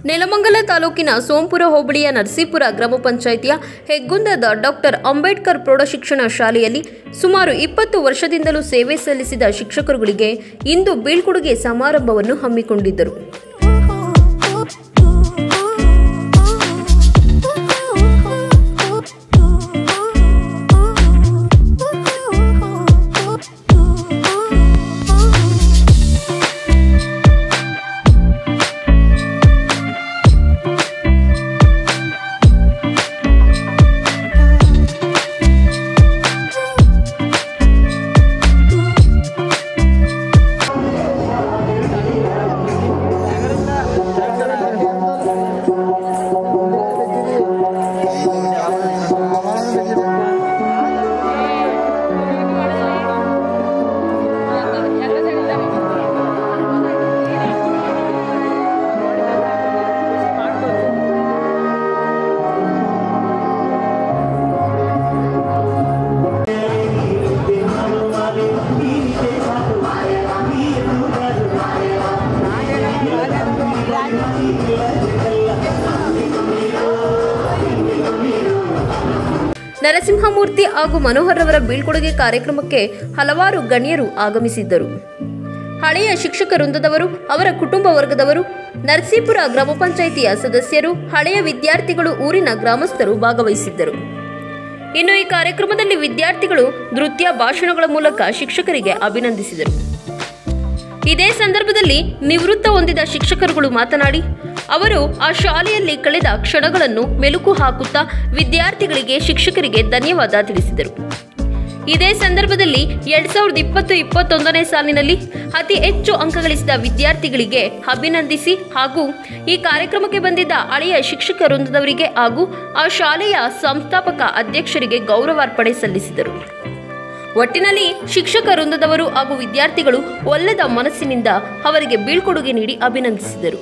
ನೆಲಮಂಗಲ ತಾಲೂಕಿನ ಸೋಂಪುರ ಹೋಬಳಿಯ ನರಸೀಪುರ ಗ್ರಾಮ ಪಂಚಾಯಿತಿಯ ಹೆಗ್ಗುಂದದ ಡಾಕ್ಟರ್ ಅಂಬೇಡ್ಕರ್ ಪ್ರೌಢಶಿಕ್ಷಣ ಶಾಲೆಯಲ್ಲಿ ಸುಮಾರು ಇಪ್ಪತ್ತು ವರ್ಷದಿಂದಲೂ ಸೇವೆ ಸಲ್ಲಿಸಿದ ಶಿಕ್ಷಕರುಗಳಿಗೆ ಇಂದು ಬೀಳ್ಕೊಡುಗೆ ಸಮಾರಂಭವನ್ನು ಹಮ್ಮಿಕೊಂಡಿದ್ದರು ನರಸಿಂಹಮೂರ್ತಿ ಹಾಗೂ ಮನೋಹರ್ ಅವರ ಬೀಳ್ಕೊಡುಗೆ ಕಾರ್ಯಕ್ರಮಕ್ಕೆ ಹಲವಾರು ಗಣ್ಯರು ಆಗಮಿಸಿದ್ದರು ಹಳೆಯ ಶಿಕ್ಷಕ ವೃಂದದವರು ಅವರ ಕುಟುಂಬ ವರ್ಗದವರು ನರಸೀಪುರ ಗ್ರಾಮ ಪಂಚಾಯಿತಿಯ ಸದಸ್ಯರು ಹಳೆಯ ವಿದ್ಯಾರ್ಥಿಗಳು ಊರಿನ ಗ್ರಾಮಸ್ಥರು ಭಾಗವಹಿಸಿದ್ದರು ಇನ್ನು ಈ ಕಾರ್ಯಕ್ರಮದಲ್ಲಿ ವಿದ್ಯಾರ್ಥಿಗಳು ನೃತ್ಯ ಭಾಷಣಗಳ ಮೂಲಕ ಶಿಕ್ಷಕರಿಗೆ ಅಭಿನಂದಿಸಿದರು ಇದೇ ಸಂದರ್ಭದಲ್ಲಿ ನಿವೃತ್ತ ಹೊಂದಿದ ಶಿಕ್ಷಕರುಗಳು ಮಾತನಾಡಿ ಅವರು ಆ ಶಾಲೆಯಲ್ಲಿ ಕಳೆದ ಕ್ಷಣಗಳನ್ನು ಮೆಲುಕು ಹಾಕುತ್ತಾ ವಿದ್ಯಾರ್ಥಿಗಳಿಗೆ ಶಿಕ್ಷಕರಿಗೆ ಧನ್ಯವಾದ ತಿಳಿಸಿದರು ಇದೇ ಸಂದರ್ಭದಲ್ಲಿ ಎರಡ್ ಸಾವಿರದ ಇಪ್ಪತ್ತು ಇಪ್ಪತ್ತೊಂದನೇ ಸಾಲಿನಲ್ಲಿ ಅತಿ ಹೆಚ್ಚು ಅಂಕ ಗಳಿಸಿದ ವಿದ್ಯಾರ್ಥಿಗಳಿಗೆ ಅಭಿನಂದಿಸಿ ಹಾಗೂ ಈ ಕಾರ್ಯಕ್ರಮಕ್ಕೆ ಬಂದಿದ್ದ ಹಳೆಯ ಶಿಕ್ಷಕ ವೃಂದದವರಿಗೆ ಹಾಗೂ ಆ ಶಾಲೆಯ ಸಂಸ್ಥಾಪಕ ಅಧ್ಯಕ್ಷರಿಗೆ ಗೌರವಾರ್ಪಣೆ ಸಲ್ಲಿಸಿದರು ಒಟ್ಟಿನಲ್ಲಿ ಶಿಕ್ಷಕ ವೃಂದದವರು ಹಾಗೂ ವಿದ್ಯಾರ್ಥಿಗಳು ಒಲ್ಲೆದ ಮನಸ್ಸಿನಿಂದ ಅವರಿಗೆ ಬೀಳ್ಕೊಡುಗೆ ನೀಡಿ ಅಭಿನಂದಿಸಿದರು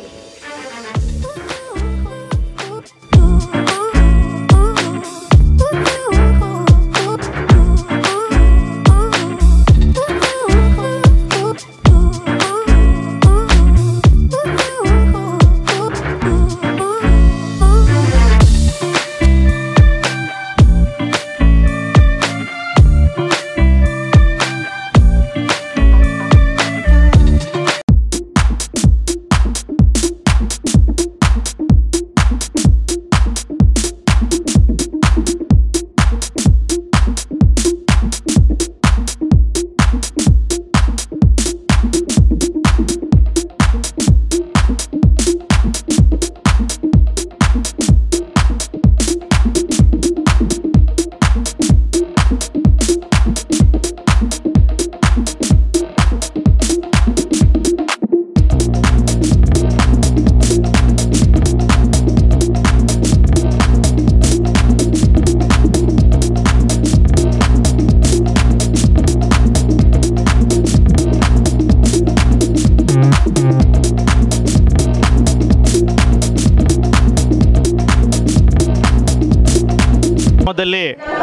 ಗ್ರಾಮದಲ್ಲಿ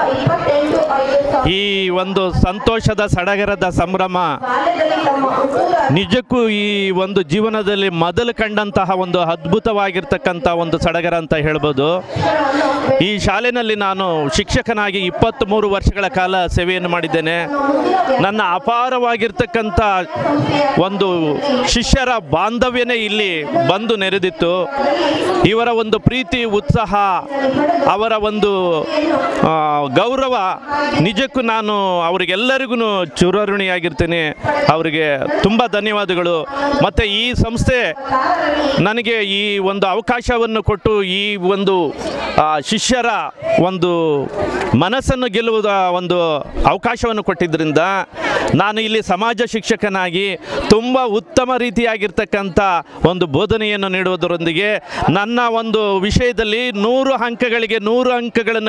ಈ ಒಂದು ಸಂತೋಷದ ಸಡಗರದ ಸಂಭ್ರಮ ನಿಜಕ್ಕೂ ಈ ಒಂದು ಜೀವನದಲ್ಲಿ ಮೊದಲು ಕಂಡಂತಹ ಒಂದು ಅದ್ಭುತವಾಗಿರ್ತಕ್ಕಂಥ ಒಂದು ಸಡಗರ ಅಂತ ಹೇಳ್ಬೋದು ಈ ಶಾಲೆಯಲ್ಲಿ ನಾನು ಶಿಕ್ಷಕನಾಗಿ ಇಪ್ಪತ್ತ್ಮೂರು ವರ್ಷಗಳ ಕಾಲ ಸೇವೆಯನ್ನು ಮಾಡಿದ್ದೇನೆ ನನ್ನ ಅಪಾರವಾಗಿರ್ತಕ್ಕಂಥ ಒಂದು ಶಿಷ್ಯರ ಬಾಂಧವ್ಯನೇ ಇಲ್ಲಿ ಬಂದು ನೆರೆದಿತ್ತು ಇವರ ಒಂದು ಪ್ರೀತಿ ಉತ್ಸಾಹ ಅವರ ಒಂದು ಆ, ಗೌರವ ನಿಜಕ್ಕೂ ನಾನು ಅವರಿಗೆಲ್ಲರಿಗೂ ಚಿರಋಣಿಯಾಗಿರ್ತೀನಿ ಅವರಿಗೆ ತುಂಬ ಧನ್ಯವಾದಗಳು ಮತ್ತು ಈ ಸಂಸ್ಥೆ ನನಗೆ ಈ ಒಂದು ಅವಕಾಶವನ್ನು ಕೊಟ್ಟು ಈ ಒಂದು ಆ, ಶಿಷ್ಯರ ಒಂದು ಮನಸ್ಸನ್ನು ಗೆಲ್ಲುವುದ ಒಂದು ಅವಕಾಶವನ್ನು ಕೊಟ್ಟಿದ್ದರಿಂದ ನಾನು ಇಲ್ಲಿ ಸಮಾಜ ಶಿಕ್ಷಕನಾಗಿ ತುಂಬ ಉತ್ತಮ ರೀತಿಯಾಗಿರ್ತಕ್ಕಂಥ ಒಂದು ಬೋಧನೆಯನ್ನು ನೀಡುವುದರೊಂದಿಗೆ ನನ್ನ ಒಂದು ವಿಷಯದಲ್ಲಿ ನೂರು ಅಂಕಗಳಿಗೆ ನೂರು ಅಂಕಗಳನ್ನು ಗಳಿಸುವ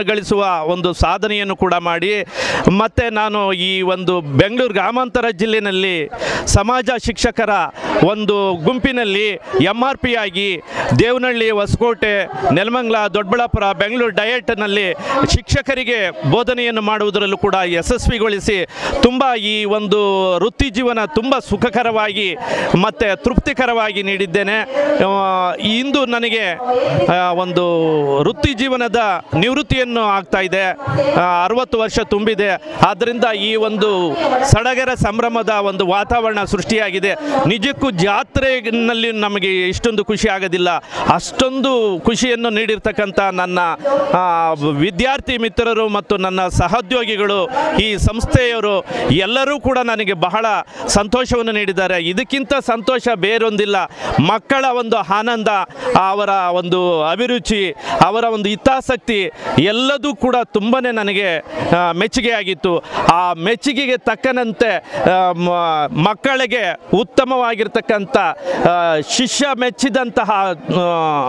ಒಂದು ಸಾಧನೆಯನ್ನು ಕೂಡ ಮಾಡಿ ಮತ್ತು ನಾನು ಈ ಒಂದು ಬೆಂಗಳೂರು ಗ್ರಾಮಾಂತರ ಜಿಲ್ಲೆಯಲ್ಲಿ ಸಮಾಜ ಶಿಕ್ಷಕರ ಒಂದು ಗುಂಪಿನಲ್ಲಿ ಎಮ್ ಆರ್ ಪಿ ಆಗಿ ದೇವನಹಳ್ಳಿ ಹೊಸಕೋಟೆ ನೆಲಮಂಗಲ ದೊಡ್ಡಬಳ್ಳಾಪುರ ಬೆಂಗಳೂರು ಡಯಟ್ನಲ್ಲಿ ಶಿಕ್ಷಕರಿಗೆ ಬೋಧನೆಯನ್ನು ಮಾಡುವುದರಲ್ಲೂ ಕೂಡ ಯಶಸ್ವಿಗೊಳಿಸಿ ತುಂಬ ಈ ಒಂದು ವೃತ್ತಿ ಜೀವನ ತುಂಬ ಸುಖಕರವಾಗಿ ಮತ್ತು ತೃಪ್ತಿಕರವಾಗಿ ನೀಡಿದ್ದೇನೆ ಆ, ಇಂದು ನನಗೆ ಆ, ಒಂದು ವೃತ್ತಿ ಜೀವನದ ನಿವೃತ್ತಿಯನ್ನು ಆಗ್ತಾ ಇದೆ ಅರವತ್ತು ವರ್ಷ ತುಂಬಿದೆ ಆದ್ದರಿಂದ ಈ ಒಂದು ಸಡಗರ ಸಂಭ್ರಮದ ಒಂದು ವಾತಾವರಣ ಸೃಷ್ಟಿಯಾಗಿದೆ ನಿಜಕ್ಕೂ ಜಾತ್ರೆನಲ್ಲಿ ನಮಗೆ ಇಷ್ಟೊಂದು ಖುಷಿ ಆಗೋದಿಲ್ಲ ಅಷ್ಟೊಂದು ಖುಷಿಯನ್ನು ನೀಡಿರ್ತಕ್ಕಂಥ ನನ್ನ ಆ, ವಿದ್ಯಾರ್ಥಿ ಮಿತ್ರರು ಮತ್ತು ನನ್ನ ಸಹೋದ್ಯೋಗಿಗಳು ಈ ಸಂಸ್ಥೆಯವರು ಎಲ್ಲರೂ ಕೂಡ ನನಗೆ ಬಹಳ ಸಂತೋಷವನ್ನು ನೀಡಿದ್ದಾರೆ ಇದಕ್ಕಿಂತ ಸಂತೋಷ ಬೇರೊಂದಿಲ್ಲ ಮಕ್ಕಳ ಒಂದು ಆನಂದ ಅವರ ಒಂದು ಅಭಿರುಚಿ ಅವರ ಒಂದು ಹಿತಾಸಕ್ತಿ ಎಲ್ಲದೂ ಕೂಡ ತುಂಬಾ ನನಗೆ ಆ, ಮೆಚ್ಚುಗೆಯಾಗಿತ್ತು ಆ ಮೆಚ್ಚುಗೆಗೆ ತಕ್ಕನಂತೆ ಆ, ಮ- ಮಕ್ಕಳಿಗೆ ಉತ್ತಮವಾಗಿರ್ತಕ್ಕಂಥ ಆ, ಶಿಷ್ಯ ಮೆಚ್ಚಿದಂತಹ ಆ,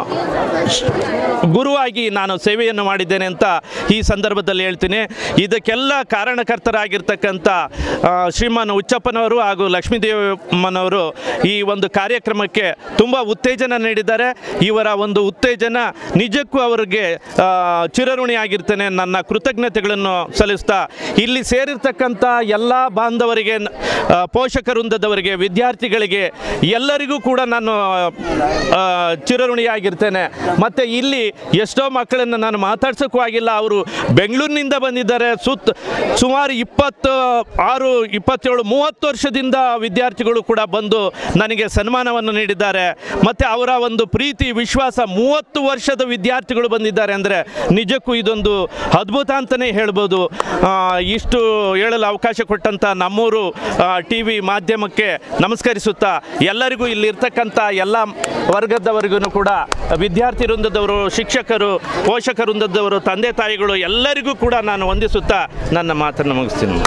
ಶ್- ಗುರುವಾಗಿ ನಾನು ಸೇವೆಯನ್ನು ಮಾಡಿದ್ದೇನೆ ಅಂತ ಈ ಸಂದರ್ಭದಲ್ಲಿ ಹೇಳ್ತೀನಿ ಇದಕ್ಕೆಲ್ಲ ಕಾರಣಕರ್ತರಾಗಿರ್ತಕ್ಕಂಥ ಆ, ಶ್ರೀಮಾನ್ ಹುಚ್ಚಪ್ಪನವರು ಹಾಗೂ ಲಕ್ಷ್ಮೀದೇವಮ್ಮನವರು ಈ ಒಂದು ಕಾರ್ಯಕ್ರಮಕ್ಕೆ ತುಂಬ ಉತ್ತೇಜನ ನೀಡಿದ್ದಾರೆ ಇವರ ಒಂದು ಉತ್ತೇಜನ ನಿಜಕ್ಕೂ ಅವರಿಗೆ ಆ, ಚಿರಋಣಿಯಾಗಿರ್ತೇನೆ ನನ್ನ ಕೃತಜ್ಞತೆಗಳನ್ನು ಸಲ್ಲಿಸ್ತಾ ಇಲ್ಲಿ ಸೇರಿರ್ತಕ್ಕಂಥ ಎಲ್ಲ ಬಾಂಧವರಿಗೆ ನ- ಆ, ಪೋಷಕ ವೃಂದದವರಿಗೆ ವಿದ್ಯಾರ್ಥಿಗಳಿಗೆ ಎಲ್ಲರಿಗೂ ಕೂಡ ನಾನು ಆ, ಚಿರಋಣಿಯಾಗಿರ್ತೇನೆ ಮತ್ತು ಇಲ್ಲಿ ಎಷ್ಟೋ ಮಕ್ಕಳನ್ನು ನಾನು ಮಾತಾಡ್ಸೋಕ್ಕೂ ಆಗಿಲ್ಲ ಅವರು ಬೆಂಗಳೂರಿನಿಂದ ಬಂದಿದ್ದಾರೆ ಸುತ್ತ ಸುಮಾರು ಇಪ್ಪತ್ತು ಆರು ಇಪ್ಪತ್ತೇಳು ಮೂವತ್ತು ವರ್ಷದಿಂದ ವಿದ್ಯಾರ್ಥಿಗಳು ಕೂಡ ಬಂದು ನನಗೆ ಸನ್ಮಾನವನ್ನು ನೀಡಿದ್ದಾರೆ ಮತ್ತು ಅವರ ಒಂದು ಪ್ರೀತಿ ವಿಶ್ವಾಸ ಮೂವತ್ತು ವರ್ಷದ ವಿದ್ಯಾರ್ಥಿಗಳು ಬಂದಿದ್ದಾರೆ ಅಂದರೆ ನಿಜಕ್ಕೂ ಇದೊಂದು ಅದ್ಭುತ ಅಂತಲೇ ಹೇಳ್ಬೋದು ಆ, ಇಷ್ಟು ಹೇಳಲು ಅವಕಾಶ ಕೊಟ್ಟಂಥ ನಮ್ಮೂರು ಟಿ ವಿ ಮಾಧ್ಯಮಕ್ಕೆ ನಮಸ್ಕರಿಸುತ್ತಾ ಎಲ್ಲರಿಗೂ ಇಲ್ಲಿರ್ತಕ್ಕಂಥ ಎಲ್ಲ ವರ್ಗದವರಿಗೂ ಕೂಡ ವಿದ್ಯಾರ್ಥಿ ವೃಂದದವರು ಶಿಕ್ಷಕರು ಪೋಷಕ ವೃಂದದವರು ತಂದೆ ತಾಯಿಗಳು ಎಲ್ಲರಿಗೂ ಕೂಡ ನಾನು ವಂದಿಸುತ್ತಾ ನನ್ನ ಮಾತನ್ನು ಮುಗಿಸ್ತೀನಿ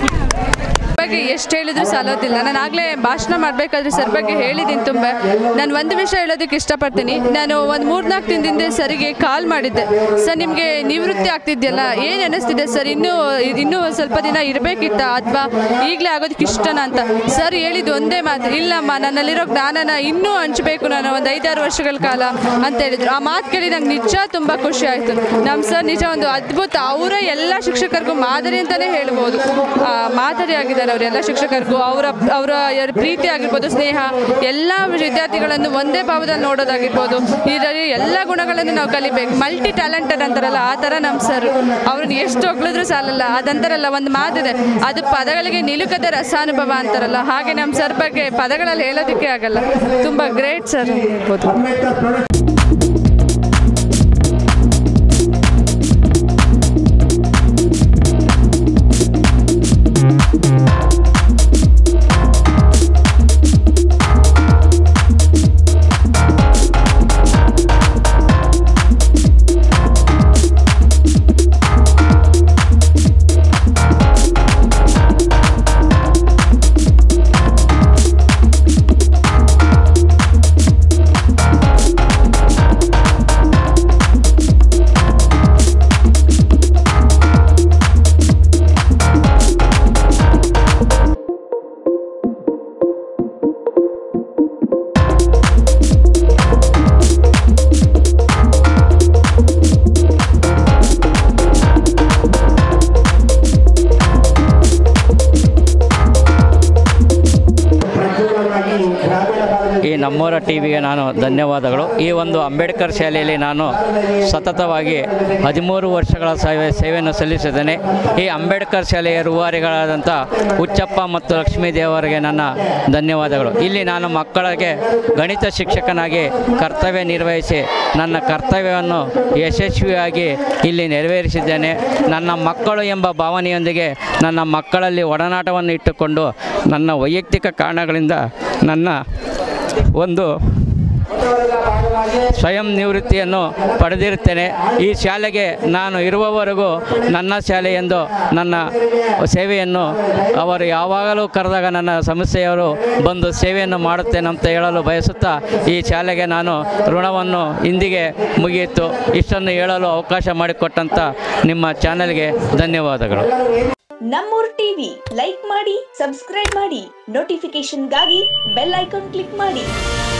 ಬಗ್ಗೆ ಎಷ್ಟು ಹೇಳಿದ್ರು ಸಾಲೋದಿಲ್ಲ ನಾನು ಆಗಲೇ ಭಾಷಣ ಮಾಡಬೇಕಾದ್ರೆ ಸರ್ ಬಗ್ಗೆ ಹೇಳಿದ್ದೀನಿ ತುಂಬ ನಾನು ಒಂದು ವಿಷಯ ಹೇಳೋದಕ್ಕೆ ಇಷ್ಟಪಡ್ತೀನಿ ನಾನು ಒಂದು ಮೂರ್ನಾಲ್ಕು ದಿನದಿಂದ ಸರಿಗೆ ಕಾಲ್ ಮಾಡಿದ್ದೆ ಸರ್ ನಿಮಗೆ ನಿವೃತ್ತಿ ಆಗ್ತಿದೆಯಲ್ಲ ಏನು ಅನ್ನಿಸ್ತಿದೆ ಸರ್ ಇನ್ನೂ ಇನ್ನೂ ಒಂದು ಸ್ವಲ್ಪ ದಿನ ಇರಬೇಕಿತ್ತ ಅಥವಾ ಈಗಲೇ ಆಗೋದಕ್ಕೆ ಇಷ್ಟನಾ ಅಂತ ಸರ್ ಹೇಳಿದ್ದು ಒಂದೇ ಮಾತು ಇಲ್ಲಮ್ಮ ನನ್ನಲ್ಲಿರೋ ಜ್ಞಾನನ ಇನ್ನೂ ಹಂಚಬೇಕು ನಾನು ಒಂದು ಐದಾರು ವರ್ಷಗಳ ಕಾಲ ಅಂತ ಹೇಳಿದ್ರು ಆ ಮಾತು ಕೇಳಿ ನಂಗೆ ನಿಜ ತುಂಬ ಖುಷಿ ಆಯಿತು ನಮ್ಮ ಸರ್ ನಿಜ ಒಂದು ಅದ್ಭುತ ಅವರ ಎಲ್ಲ ಶಿಕ್ಷಕರಿಗೂ ಮಾದರಿ ಅಂತಲೇ ಹೇಳ್ಬೋದು ಆ, ಮಾದರಿ ಆಗಿದ್ದಾರೆ ಅವರೆಲ್ಲ ಶಿಕ್ಷಕರಿಗೂ ಅವರ ಅವರ ಯಾರ್ ಪ್ರೀತಿ ಆಗಿರ್ಬೋದು ಸ್ನೇಹ ಎಲ್ಲ ವಿದ್ಯಾರ್ಥಿಗಳನ್ನು ಒಂದೇ ಭಾವದಲ್ಲಿ ನೋಡೋದಾಗಿರ್ಬೋದು ಇದರಲ್ಲಿ ಎಲ್ಲ ಗುಣಗಳನ್ನು ನಾವು ಕಲಿಬೇಕು ಮಲ್ಟಿ ಟ್ಯಾಲೆಂಟೆಡ್ ಅಂತಾರಲ್ಲ ಆ ಥರ ನಮ್ಮ ಸರ್ ಅವ್ರನ್ನ ಎಷ್ಟು ಹೊಗಳಿದ್ರು ಸಾಲಲ್ಲ ಅದಂತಾರಲ್ಲ ಒಂದು ಮಾತಿದೆ ಅದು ಪದಗಳಿಗೆ ನಿಲುಕದ ರಸಾನುಭವ ಅಂತಾರಲ್ಲ ಹಾಗೆ ನಮ್ಮ ಸರ್ ಬಗ್ಗೆ ಪದಗಳಲ್ಲಿ ಹೇಳೋದಕ್ಕೆ ಆಗಲ್ಲ ತುಂಬ ಗ್ರೇಟ್ ಸರ್ ಹೇಳ್ಬೋದು ಈ ನಮ್ಮೂರ ಟಿ ವಿಗೆ ನಾನು ಧನ್ಯವಾದಗಳು ಈ ಒಂದು ಅಂಬೇಡ್ಕರ್ ಶಾಲೆಯಲ್ಲಿ ನಾನು ಸತತವಾಗಿ ಹದಿಮೂರು ವರ್ಷಗಳ ಸೇವೆ ಸೇವೆಯನ್ನು ಸಲ್ಲಿಸಿದ್ದೇನೆ ಈ ಅಂಬೇಡ್ಕರ್ ಶಾಲೆಯ ರೂವಾರಿಗಳಾದಂಥ ಹುಚ್ಚಪ್ಪ ಮತ್ತು ಲಕ್ಷ್ಮೀ ದೇವರಿಗೆ ನನ್ನ ಧನ್ಯವಾದಗಳು ಇಲ್ಲಿ ನಾನು ಮಕ್ಕಳಿಗೆ ಗಣಿತ ಶಿಕ್ಷಕನಾಗಿ ಕರ್ತವ್ಯ ನಿರ್ವಹಿಸಿ ನನ್ನ ಕರ್ತವ್ಯವನ್ನು ಯಶಸ್ವಿಯಾಗಿ ಇಲ್ಲಿ ನೆರವೇರಿಸಿದ್ದೇನೆ ನನ್ನ ಮಕ್ಕಳು ಎಂಬ ಭಾವನೆಯೊಂದಿಗೆ ನನ್ನ ಮಕ್ಕಳಲ್ಲಿ ಒಡನಾಟವನ್ನು ಇಟ್ಟುಕೊಂಡು ನನ್ನ ವೈಯಕ್ತಿಕ ಕಾರಣಗಳಿಂದ ನನ್ನ ಒಂದು ಸ್ವಯಂ ನಿವೃತ್ತಿಯನ್ನು ಪಡೆದಿರುತ್ತೇನೆ ಈ ಶಾಲೆಗೆ ನಾನು ಇರುವವರೆಗೂ ನನ್ನ ಶಾಲೆ ಎಂದು ನನ್ನ ಸೇವೆಯನ್ನು ಅವರು ಯಾವಾಗಲೂ ಕರೆದಾಗ ನನ್ನ ಸಂಸ್ಥೆಯವರು ಬಂದು ಸೇವೆಯನ್ನು ಮಾಡುತ್ತೇನೆ ಅಂತ ಹೇಳಲು ಬಯಸುತ್ತಾ ಈ ಶಾಲೆಗೆ ನಾನು ಋಣವನ್ನು ಇಂದಿಗೆ ಮುಗಿಯಿತು ಇಷ್ಟನ್ನು ಹೇಳಲು ಅವಕಾಶ ಮಾಡಿಕೊಟ್ಟಂಥ ನಿಮ್ಮ ಚಾನೆಲ್ಗೆ ಧನ್ಯವಾದಗಳು ನಮ್ಮೂರ್ ಟಿವಿ ಲೈಕ್ ಮಾಡಿ ಸಬ್ಸ್ಕ್ರೈಬ್ ಮಾಡಿ ನೋಟಿಫಿಕೇಶನ್ಗಾಗಿ ಬೆಲ್ ಐಕಾನ್ ಕ್ಲಿಕ್ ಮಾಡಿ